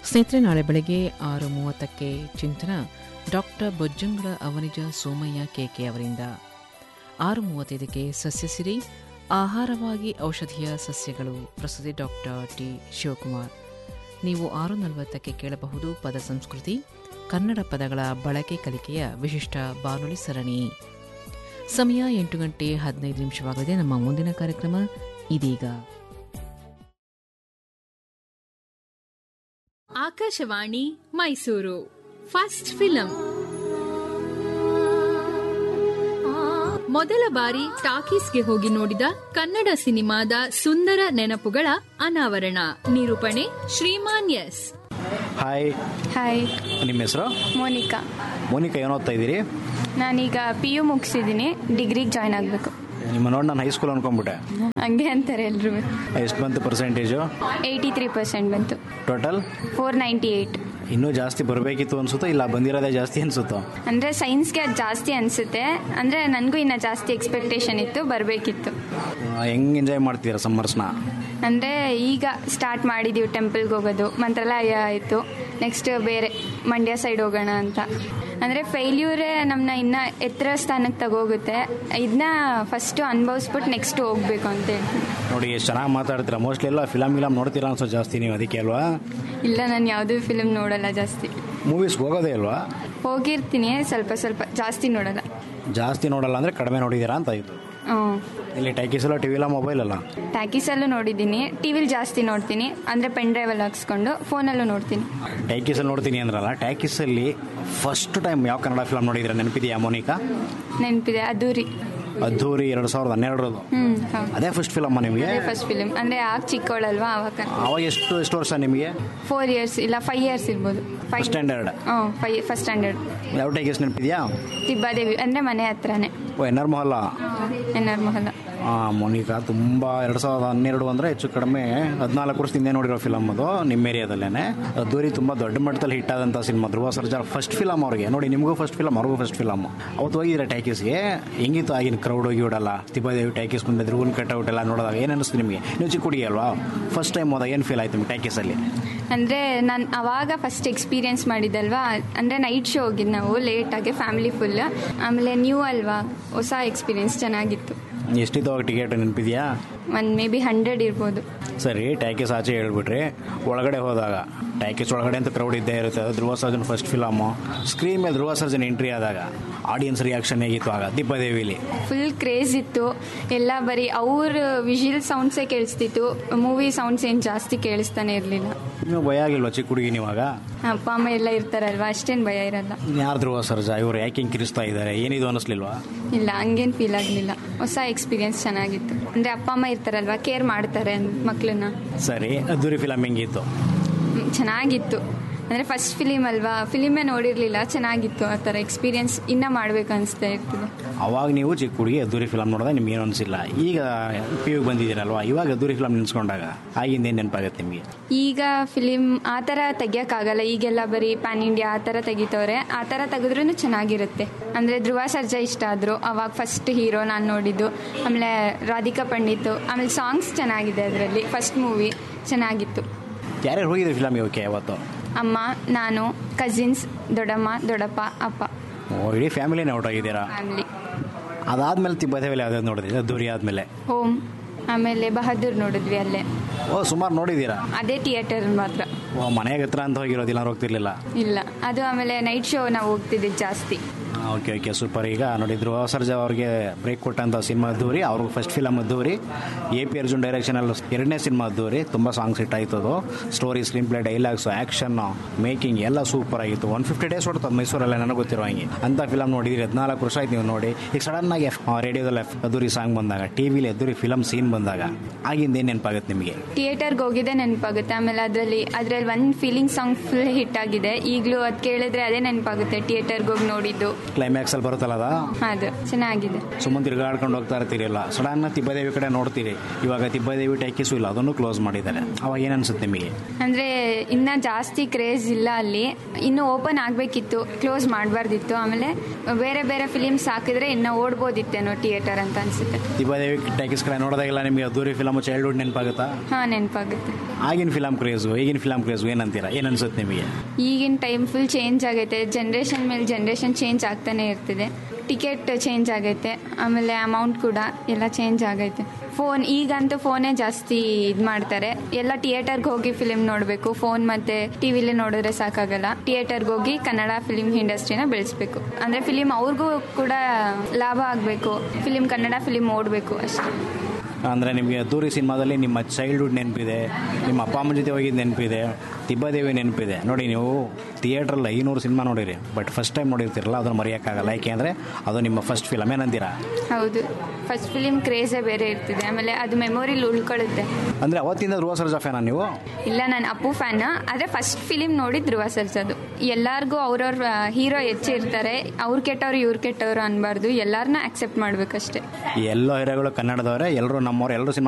ಸ್ನೇಹಿತರೆ ನಾಳೆ ಬೆಳಗ್ಗೆ ಆರು ಮೂವತ್ತಕ್ಕೆ ಚಿಂತನ ಡಾಕ್ಟರ್ ಬೊಜ್ಜಂಗಳ ಅವನಿಜ ಸೋಮಯ್ಯ ಕೆಕೆ ಅವರಿಂದ ಆರು ಮೂವತ್ತೈದಕ್ಕೆ ಸಸ್ಯಸಿರಿ ಆಹಾರವಾಗಿ ಔಷಧೀಯ ಸಸ್ಯಗಳು ಪ್ರಸ್ತುತಿ ಡಾಕ್ಟರ್ ಟಿ ಶಿವಕುಮಾರ್ ನೀವು ಆರು ನಲವತ್ತಕ್ಕೆ ಕೇಳಬಹುದು ಪದ ಸಂಸ್ಕೃತಿ ಕನ್ನಡ ಪದಗಳ ಬಳಕೆ ಕಲಿಕೆಯ ವಿಶಿಷ್ಟ ಬಾನುಲಿ ಸರಣಿ ಸಮಯ ಎಂಟು ಗಂಟೆ ಹದಿನೈದು ನಿಮಿಷವಾಗಲಿದೆ ನಮ್ಮ ಮುಂದಿನ ಕಾರ್ಯಕ್ರಮ ಇದೀಗ ಆಕಾಶವಾಣಿ ಮೈಸೂರು ಫಸ್ಟ್ ಫಿಲಂ ಮೊದಲ ಬಾರಿ ಟಾಕೀಸ್ಗೆ ಹೋಗಿ ನೋಡಿದ ಕನ್ನಡ ಸಿನಿಮಾದ ಸುಂದರ ನೆನಪುಗಳ ಅನಾವರಣ ನಿರೂಪಣೆ ಶ್ರೀಮಾನ್ ಎಸ್ ಹಾಯ್ ಹಾಯ್ ನಿಮ್ಮ ಹೆಸರು ಮೋನಿಕಾ ಮೋನಿಕಾ ಏನು ಓದ್ತಾ ಇದ್ದೀರಿ ನಾನೀಗ ಪಿ ಯು ಮುಗಿಸಿದ್ದೀನಿ ಡಿಗ್ರಿಗೆ ಜಾಯ್ನ್ ಆಗಬೇಕು ನಿಮ್ಮ ನೋಡಿ ನಾನು ಹೈಸ್ಕೂಲ್ ಅನ್ಕೊಂಡ್ಬಿಟ್ಟೆ ಹಂಗೆ ಅಂತಾರೆ ಎಲ್ರು ಎಷ್ಟು ಬಂತು ಪರ್ಸೆಂಟೇಜು ಏಯ್ಟಿ ತ್ರೀ ಪರ್ಸೆಂಟ್ ಬಂತು ಟೋಟಲ್ ಫೋರ್ ನೈಂಟಿ ಏಯ್ಟ್ ಇನ್ನೂ ಜಾಸ್ತಿ ಬರಬೇಕಿತ್ತು ಅನ್ಸುತ್ತೋ ಇಲ್ಲ ಬಂದಿರೋದೇ ಜಾಸ್ತಿ ಅನ್ಸುತ್ತೋ ಅಂದರೆ ಸೈನ್ಸ್ಗೆ ಅದು ಜಾಸ್ತಿ ಅನಿಸುತ್ತೆ ಅಂದರೆ ನನಗೂ ಇನ್ನು ಜಾಸ್ತಿ ಎಕ್ಸ್ಪೆಕ್ಟೇಷನ್ ಇತ್ತು ಬರಬೇಕಿತ್ತು ಹೆಂಗೆ ಎಂಜಾಯ್ ಮಾಡ್ತೀರಾ ಸಮ್ಮರ್ಸ್ನ ಅಂದರೆ ಈಗ ಸ್ಟಾರ್ಟ್ ಮಾಡಿದ್ದೀವಿ ಟೆಂಪಲ್ಗೆ ಹೋಗೋದು ಮಂತ್ರಾಲಯ ಆಯಿತು ನೆಕ್ಸ್ಟ್ ಬೇರೆ ಮಂಡ್ಯ ಸೈಡ್ ಹೋಗೋಣ ಅಂತ ಅಂದರೆ ಫೇಲ್ಯೂರೇ ನಮ್ಮನ್ನ ಇನ್ನೂ ಎತ್ತರ ಸ್ಥಾನಕ್ಕೆ ತಗೋಗುತ್ತೆ ಇದನ್ನ ಫಸ್ಟು ಅನುಭವಿಸ್ಬಿಟ್ಟು ನೆಕ್ಸ್ಟ್ ಹೋಗ್ಬೇಕು ಅಂತ ಹೇಳ್ತೀನಿ ನೋಡಿ ಎಷ್ಟು ಚೆನ್ನಾಗಿ ಮಾತಾಡ್ತೀರಾ ಮೋಸ್ಟ್ಲಿ ಎಲ್ಲ ಫಿಲಮ್ ಗಿಲಮ್ ನೋಡ್ತೀರಾ ಅನ್ಸೋ ಜಾಸ್ತಿ ನೀವು ಅದಕ್ಕೆ ಅಲ್ವಾ ಇಲ್ಲ ನಾನು ಯಾವುದೂ ಫಿಲ್ಮ್ ನೋಡಲ್ಲ ಜಾಸ್ತಿ ಮೂವೀಸ್ಗೆ ಹೋಗೋದೇ ಅಲ್ವಾ ಹೋಗಿರ್ತೀನಿ ಸ್ವಲ್ಪ ಸ್ವಲ್ಪ ಜಾಸ್ತಿ ನೋಡಲ್ಲ ಜಾಸ್ತಿ ನೋಡಲ್ಲ ಅಂದರೆ ಕಡಿಮೆ ನೋಡಿದ್ದೀರಾ ಅಂತ ಆಯಿತು ಹ್ಞೂ ಇಲ್ಲಿ ಟೈಕೀಸ್ ಎಲ್ಲ ಟಿ ವಿಲ ಮೊಬೈಲ್ ಅಲ್ಲ ಟ್ಯಾಕೀಸಲ್ಲೂ ನೋಡಿದ್ದೀನಿ ಟಿ ವಿಲಿ ಜಾಸ್ತಿ ನೋಡ್ತೀನಿ ಅಂದರೆ ಪೆನ್ ಡ್ರೈವಲ್ಲಿ ಹಾಕ್ಸ್ಕೊಂಡು ಫೋನಲ್ಲೂ ನೋಡ್ತೀನಿ ಟ್ಯಾಕೀಸಲ್ಲಿ ನೋಡ್ತೀನಿ ಅಂದ್ರಲ್ಲ ಟ್ಯಾಕೀಸಲ್ಲಿ ಫಸ್ಟ್ ಟೈಮ್ ಯಾವ ಕನ್ನಡ ಫಿಲಮ್ ನೋಡಿದ್ದೀರಾ ನೆನಪಿದೆಯಾ ಮೋನಿಕಾ ನೆನಪಿದೆ ಅದ್ದೂರಿ ಅದ್ದೂರಿ ಎರಡು ಸಾವಿರದ ಹನ್ನೆರಡರದು ಹ್ಞೂ ಹೌದು ಅದೇ ಫಸ್ಟ್ ಫಿಲಮ್ಮ ನಿಮಗೆ ಅದೇ ಫಸ್ಟ್ ಫಿಲಿಮ್ ಅಂದರೆ ಆಗ ಚಿಕ್ಕವಳಲ್ವಾ ಅವಾಗ ಅವಾಗ ಎಷ್ಟು ಎಷ್ಟು ವರ್ಷ ನಿಮಗೆ ಫೋರ್ ಇಯರ್ಸ್ ಇಲ್ಲ ಫೈವ್ ಇಯರ್ಸ್ ಇರ್ಬೋದು ಫೈವ್ ಸ್ಟ್ಯಾಂಡರ್ಡ್ ಹ್ಞೂ ಫೈ ಫಸ್ಟ್ ಸ್ಟ್ಯಾಂಡರ್ಡ್ ಯಾವ ಟೈಗರ್ಸ್ ನೆನಪಿದೆಯಾ ತಿಬ್ಬಾದೇವಿ ಅಂದರೆ ಮನೆ ಹತ್ರನೇ ಓ N R Mohalla N R Mohalla ಹಾಂ ಮೋನಿಕಾ ತುಂಬ ಎರಡು ಸಾವಿರದ ಹನ್ನೆರಡು ಅಂದರೆ ಹೆಚ್ಚು ಕಡಿಮೆ ಹದಿನಾಲ್ಕು ವರ್ಷದ ಹಿಂದೆ ನೋಡಿರೋ ಫಿಲಮ್ ಅದು ನಿಮ್ಮ ಏರಿಯಾದಲ್ಲೇ ಅದ್ದೂರಿ ತುಂಬ ದೊಡ್ಡ ಮಟ್ಟದಲ್ಲಿ ಹಿಟ್ ಆದಂಥ cinema Dhruva Sarja first film ಅವ್ರಿಗೆ ನೋಡಿ ನಿಮಗೂ ಫಸ್ಟ್ ಫಿಲಮ್ ಅವ್ರಿಗೂ ಫಸ್ಟ್ ಫಿಲಮ್ ಅವತ್ತು ಹೋಗಿದ್ರೆ ಟ್ಯಾಕೀಸ್ಗೆ ಹೆಂಗಿತ್ತು ಆಗಿನ ಕ್ರೌಡ್ ಹೋಗಿ ಬಿಡಲ್ಲ ತಿಬ್ಬಾದೇವಿ ಟ್ಯಾಕೀಸ್ ಬಂದಿದ್ರು ರೂಲ್ ಕಟ್ಔಟ್ ಎಲ್ಲ ನೋಡಿದಾಗ ಏನು ಅನಿಸ್ತು ನಿಮಗೆ ನೀವು ಚಿಕ್ಕ ಹುಡುಗಿ ಅಲ್ವಾ ಫಸ್ಟ್ ಟೈಮ್ ಹೋದಾಗ ಏನು ಫೀಲ್ ಆಯ್ತು ನಿಮ್ಗೆ ಟ್ಯಾಕೀಸಲ್ಲಿ ಅಂದರೆ ನಾನು ಅವಾಗ ಫಸ್ಟ್ ಎಕ್ಸ್ಪೀರಿಯೆನ್ಸ್ ಮಾಡಿದ್ದಲ್ವಾ ಅಂದರೆ ನೈಟ್ ಶೋ ಹೋಗಿದ್ದು ನಾವು ಲೇಟಾಗಿ ಫ್ಯಾಮಿಲಿ ಫುಲ್ ಆಮೇಲೆ ನ್ಯೂ ಅಲ್ವಾ ಹೊಸ ಎಕ್ಸ್ಪೀರಿಯೆನ್ಸ್ ಚೆನ್ನಾಗಿತ್ತು ಎಷ್ಟಿತ್ತು ಅವಾಗ ಟಿಕೆಟ್ ನೆನಪಿದೆಯಾ ಒಂದು ಮೇ ಬಿ ಹಂಡ್ರೆಡ್ ಇರ್ಬೋದು ಸರಿ ಟ್ಯಾಕೀಸ್ ಆಚೆ ಹೇಳ್ಬಿಟ್ರಿ ಒಳಗಡೆ ಹೋದಾಗ ಟ್ಯಾಕೀಸ್ ಒಳಗಡೆ ಅಂತ ಕ್ರೌಡ್ ಇದ್ದೇ ಇರುತ್ತೆ ಅದು ಧ್ರುವ ಸರ್ಜನ್ ಫಸ್ಟ್ ಫಿಲಮು ಸ್ಕ್ರೀನ್ ಮೇಲೆ ಧ್ರುವ ಸರ್ಜನ್ ಎಂಟ್ರಿ ಆದಾಗ ಆಡಿಯನ್ಸ್ ರಿಯಾಕ್ಷನ್ ಹೇಗಿತ್ತು ಆಗ ದಿಬ್ಬದೇವಿಲಿ ಫುಲ್ ಕ್ರೇಜ್ ಇತ್ತು ಎಲ್ಲ ಬರೀ ಅವ್ರ ವಿಷುವಲ್ ಸೌಂಡ್ಸೇ ಕೇಳಿಸ್ತಿತ್ತು ಮೂವಿ ಸೌಂಡ್ಸ್ ಏನು ಜಾಸ್ತಿ ಕೇಳಿಸ್ತಾನೆ ಇರಲಿಲ್ಲ ನೀವು ಭಯ ಆಗಿಲ್ವಾ ಚಿಕ್ಕ ಹುಡುಗಿ ನೀವಾಗ ಅಪ್ಪ ಅಮ್ಮ ಎಲ್ಲ ಇರ್ತಾರಲ್ವಾ ಅಷ್ಟೇನು ಭಯ ಇರಲ್ಲ ಯಾರು ಧ್ರುವ ಸರ್ಜಾ ಇವರು ಯಾಕೆ ಹಿಂಗೆ ಕಿರಿಸ್ತಾ ಇದ್ದಾರೆ ಏನಿದು ಅನ್ನಿಸ್ಲಿಲ್ವಾ ಇಲ್ಲ ಹಂಗೇನು ಫೀಲ್ ಆಗಲಿಲ್ಲ ಹೊಸ ಎಕ್ಸ್ಪೀರಿಯೆನ್ಸ್ ಚೆನ್ನಾಗಿತ್ತು ಅಂದರೆ ಅಪ್ಪ ಅಮ್ಮ ಇರ್ತಾರಲ್ವಾ ಕೇರ್ ಮಾಡ್ತಾರೆ ಮಕ್ಕಳನ್ನ ಸರಿ ಅದ್ದೂರಿ ಫಿಲಮ್ ಹೆಂಗಿತ್ತು ಚೆನ್ನಾಗಿತ್ತು ಅಂದರೆ ಫಸ್ಟ್ ಫಿಲಿಮ್ ಅಲ್ವಾ ಫಿಲಿಮೇ ನೋಡಿರಲಿಲ್ಲ ಚೆನ್ನಾಗಿತ್ತು ಆ ಥರ ಎಕ್ಸ್ಪೀರಿಯೆನ್ಸ್ ಇನ್ನೂ ಮಾಡಬೇಕು ಅನಿಸ್ತಾ ಇರ್ತದೆ ಅವಾಗ ನೀವು ಚಿಕ್ಕ ಹುಡುಗಿ ಅದ್ದೂರಿ ಫಿಲಮ್ ನೋಡಿದಾಗ ನಿಮ್ಗೆ ಏನು ಅನಿಸಿಲ್ಲ ಈಗ ಪಿ ಯು ಬಂದಿದ್ದೀರಲ್ವಾ ಇವಾಗ ಅದ್ದೂರಿ ಫಿಲಮ್ ನೆನೆಸ್ಕೊಂಡಾಗ ಆಗಿಂದ ಏನು ನೆನಪಾಗುತ್ತೆ ನಿಮಗೆ ಈಗ ಫಿಲಿಮ್ ಆ ಥರ ತೆಗಿಯೋಕ್ಕಾಗಲ್ಲ ಈಗೆಲ್ಲ ಬರೀ ಪ್ಯಾನ್ ಇಂಡಿಯಾ ಆ ಥರ ತೆಗಿತವ್ರೆ ಆ ಥರ ತೆಗೆದ್ರೂ ಚೆನ್ನಾಗಿರುತ್ತೆ ಅಂದರೆ ಧ್ರುವ ಸರ್ಜಾ ಇಷ್ಟ ಆದರು ಅವಾಗ ಫಸ್ಟ್ ಹೀರೋ ನಾನು ನೋಡಿದ್ದು ಆಮೇಲೆ ರಾಧಿಕಾ ಪಂಡಿತ್ ಆಮೇಲೆ ಸಾಂಗ್ಸ್ ಚೆನ್ನಾಗಿದೆ ಅದರಲ್ಲಿ ಫಸ್ಟ್ ಮೂವಿ ಚೆನ್ನಾಗಿತ್ತು ಯಾರ್ಯಾರು ಹೋಗಿದ್ರು ಫಿಲಮ್ ಇವಕ್ಕೆ ಯಾವತ್ತು ಅಮ್ಮ ನಾನು ಕಸಿನ್ಸ್ ದೊಡ್ಡಮ್ಮ ದೊಡ್ಡಪ್ಪ ಅಪ್ಪ ಓ ಇಡೀ ಫ್ಯಾಮಿಲಿನೇ ಔಟ್ ಆಗಿದ್ದೀರಾ ಫ್ಯಾಮಿಲಿ ಅದಾದ್ಮೇಲೆ ತಿಬ್ಬದೇವಿಲಿ ಯಾವ್ದಾದ್ರು ನೋಡಿದ್ರಿ ಅದ್ದೂರಿ ಆದಮೇಲೆ ಹೋಮ್ ಆಮೇಲೆ ಬಹದ್ದೂರ್ ನೋಡಿದ್ವಿ ಅಲ್ಲೇ ಓ ಸುಮಾರು ನೋಡಿದ್ದೀರಾ ಅದೇ ಥಿಯೇಟರ್ ಮಾತ್ರ ಓ ಮನೆಗೆ ಹತ್ರ ಅಂತ ಹೋಗಿರೋದಿಲ್ಲ ಹೋಗ್ತಿರ್ಲಿಲ್ಲ ಇಲ್ಲ ಅದು ಆಮೇಲೆ ನೈಟ್ ಶೋ ನಾವು ಹೋಗ್ತಿದ್ದೆ ಜಾಸ್ತಿ ಓಕೆ ಓಕೆ ಸೂಪರ್ ಈಗ ನೋಡಿದ್ರು ಸರ್ಜಾ ಅವ್ರಿಗೆ ಬ್ರೇಕ್ ಕೊಟ್ಟಂಥ ಸಿನಿಮಾ ಅದ್ದೂರಿ ಅವ್ರಿಗೆ first film Addhuri A P Arjun ಡೈರೆಕ್ಷನಲ್ಲಿ ಎರಡನೇ ಸಿನಿಮಾ ಅದ್ದೂರಿ ತುಂಬ ಸಾಂಗ್ಸ್ ಹಿಟ್ ಆಯ್ತು ಅದು story screenplay dialogues action making ಎಲ್ಲ ಸೂಪರ್ ಆಗಿತ್ತು ಒನ್ ಫಿಫ್ಟಿ ಡೇಸ್ ಹೊಡ್ತದೆ ಮೈಸೂರಲ್ಲೇ ನನಗೆ ಗೊತ್ತಿರೋ ಹಂಗೆ ಅಂತ ಫಿಲಮ್ ನೋಡಿದ್ರಿ ಹದಿನಾಲ್ಕು ವರ್ಷ ಆಯ್ತು ನೀವು ನೋಡಿ ಈಗ ಸಡನ್ ಆಗಿ ರೇಡಿಯೋದಲ್ಲಿ ಅದ್ದೂರಿ ಸಾಂಗ್ ಬಂದಾಗ ಟಿ ವಿಲಿ ಅದ್ದೂರಿ ಫಿಲಮ್ ಸೀನ್ ಬಂದಾಗ ಆಗಿಂದ ಏನು ನೆನಪಾಗುತ್ತೆ ನಿಮಗೆ ಥಿಯೇಟರ್ಗೆ ಹೋಗಿದ್ದೆ ನೆನಪಾಗುತ್ತೆ ಆಮೇಲೆ ಅದರಲ್ಲಿ ಅದರಲ್ಲಿ ಒಂದು ಫೀಲಿಂಗ್ ಸಾಂಗ್ ಫುಲ್ ಹಿಟ್ ಆಗಿದೆ ಈಗಲೂ ಅದು ಕೇಳಿದ್ರೆ ಅದೇ ನೆನಪಾಗುತ್ತೆ ಥಿಯೇಟರ್ಗೆ ಹೋಗಿ ನೋಡಿದ್ದು ಕ್ಲೈಮ್ಯಾಕ್ಸ್ ಅಲ್ಲಿ ಬರುತ್ತಲ್ಲ ಅದ ಅದು ಚೆನ್ನಾಗಿದೆ ಸುಮ್ಮನೆ ತಿರುಗಾಡ್ಕೊಂಡು ಹೋಗ್ತಾ ಇರ್ತೀರಲ್ಲ ಸಡನ್ ತಿಬ್ಬದೇವಿ ಕಡೆ ನೋಡ್ತೀರಿ ಇವಾಗ ತಿಬ್ಬದೇವಿ ಟೈಕಿಸು ಇಲ್ಲ ಅದನ್ನು ಕ್ಲೋಸ್ ಮಾಡಿದ್ದಾರೆ ಅವಾಗ ಏನು ಅನ್ಸುತ್ತೆ ನಿಮಗೆ ಅಂದರೆ ಇನ್ನ ಜಾಸ್ತಿ ಕ್ರೇಜ್ ಇಲ್ಲ ಅಲ್ಲಿ ಇನ್ನು ಓಪನ್ ಆಗಬೇಕಿತ್ತು ಕ್ಲೋಸ್ ಮಾಡಬಾರ್ದಿತ್ತು ಆಮೇಲೆ ಬೇರೆ ಬೇರೆ ಫಿಲಿಮ್ಸ್ ಹಾಕಿದ್ರೆ ಇನ್ನು ಓಡ್ಬೋದಿತ್ತೇನೋ ಥಿಯೇಟರ್ ಅಂತ ಅನ್ಸುತ್ತೆ ತಿಬ್ಬದೇವಿ ಟೈಕಿಸ್ ಕಡೆ ನೋಡಿದಾಗೆಲ್ಲ ನಿಮಗೆ ಅದ್ದೂರಿ ಫಿಲಮ್ ಚೈಲ್ಡ್ಹುಡ್ ನೆನಪಾಗುತ್ತಾ ಹಾಂ ನೆನಪಾಗುತ್ತೆ ಆಗಿನ ಫಿಲಮ್ ಕ್ರೇಜು ಈಗಿನ ಫಿಲಮ್ ಕ್ರೇಜು ಏನಂತೀರಾ ಏನು ಅನ್ಸುತ್ತೆ ನಿಮಗೆ ಈಗಿನ ಟೈಮ್ ಫುಲ್ ಚೇಂಜ್ ಆಗೈತೆ ಜನ್ರೇಷನ್ ಮೇಲೆ ಜನ್ರೇಷನ್ ಚೇಂಜ್ ಆಗ್ತಾನೆ ಇರ್ತಿದೆ ಟಿಕೆಟ್ ಚೇಂಜ್ ಆಗೈತೆ ಆಮೇಲೆ ಅಮೌಂಟ್ ಕೂಡ ಎಲ್ಲ ಚೇಂಜ್ ಆಗೈತೆ ಫೋನ್ ಈಗಂತೂ ಫೋನೇ ಜಾಸ್ತಿ ಇದು ಮಾಡ್ತಾರೆ ಎಲ್ಲ ಥಿಯೇಟರ್ಗೆ ಹೋಗಿ ಫಿಲಿಮ್ ನೋಡಬೇಕು ಫೋನ್ ಮತ್ತು ಟಿ ವಿಲಿ ನೋಡಿದ್ರೆ ಸಾಕಾಗಲ್ಲ ಥಿಯೇಟರ್ಗೆ ಹೋಗಿ ಕನ್ನಡ ಫಿಲಿಮ್ ಇಂಡಸ್ಟ್ರಿನ ಬೆಳೆಸ್ಬೇಕು ಅಂದರೆ ಫಿಲಿಮ್ ಅವ್ರಿಗೂ ಕೂಡ ಲಾಭ ಆಗಬೇಕು ಫಿಲಿಮ್ ಕನ್ನಡ ಫಿಲಿಮ್ ಓಡಬೇಕು ಅಷ್ಟೇ ಅಂದರೆ ನಿಮಗೆ ಅದ್ದೂರಿ ಸಿನಿಮಾದಲ್ಲಿ ನಿಮ್ಮ ಚೈಲ್ಡ್ಹುಡ್ ನೆನಪಿದೆ ನಿಮ್ಮ ಅಪ್ಪ ಅಮ್ಮನ ಜೊತೆ ಹೋಗಿದ್ದು ನೆನಪಿದೆ ತಿಬ್ಬದೇವಿ ನೆನಪಿದೆ ನೋಡಿ ನೀವು ಥಿಯೇಟ್ರಲ್ಲಿ ಐನೂರು ಸಿನಿಮಾ ನೋಡಿರಿ ಬಟ್ ಫಸ್ಟ್ ಟೈಮ್ ನೋಡಿರ್ತೀರಲ್ಲ ಅದನ್ನು ಮರೆಯೋಕ್ಕಾಗಲ್ಲ ಯಾಕೆ ಅಂದರೆ ಅದು ನಿಮ್ಮ ಫಸ್ಟ್ ಫಿಲಮ್ ಏನಂತೀರಾ ಹೌದು ಫಸ್ಟ್ ಫಿಲಿಮ್ ಕ್ರೇಜೇ ಬೇರೆ ಇರ್ತಿದೆ ಆಮೇಲೆ ಅದು ಮೆಮೊರಿಲಿ ಉಳ್ಕೊಳ್ಳುತ್ತೆ ಅಂದರೆ ಅವತ್ತಿಂದ ಧ್ರುವ ಸರ್ಜಾ ಫ್ಯಾನ ನೀವು ಇಲ್ಲ ನಾನು ಅಪ್ಪು ಫ್ಯಾನ್ ಆದರೆ ಫಸ್ಟ್ ಫಿಲಿಮ್ ನೋಡಿ ಧ್ರುವ ಸರ್ಜದು ಎಲ್ಲರಿಗೂ ಅವ್ರವ್ರ ಹೀರೋ ಹೆಚ್ಚಿರ್ತಾರೆ ಅವ್ರು ಕೆಟ್ಟವ್ರು ಇವ್ರು ಕೆಟ್ಟವ್ರು ಅನ್ಬಾರ್ದು ಎಲ್ಲರನ್ನ ಅಕ್ಸೆಪ್ಟ್ ಮಾಡ್ಬೇಕಷ್ಟೇ ಎಲ್ಲ ಹೀರೋಗಳು ಕನ್ನಡದವರೇ ಎಲ್ಲರೂ ನಮ್ಮವ್ರು ಎಲ್ಲರೂ ಸಿನಿಮಾ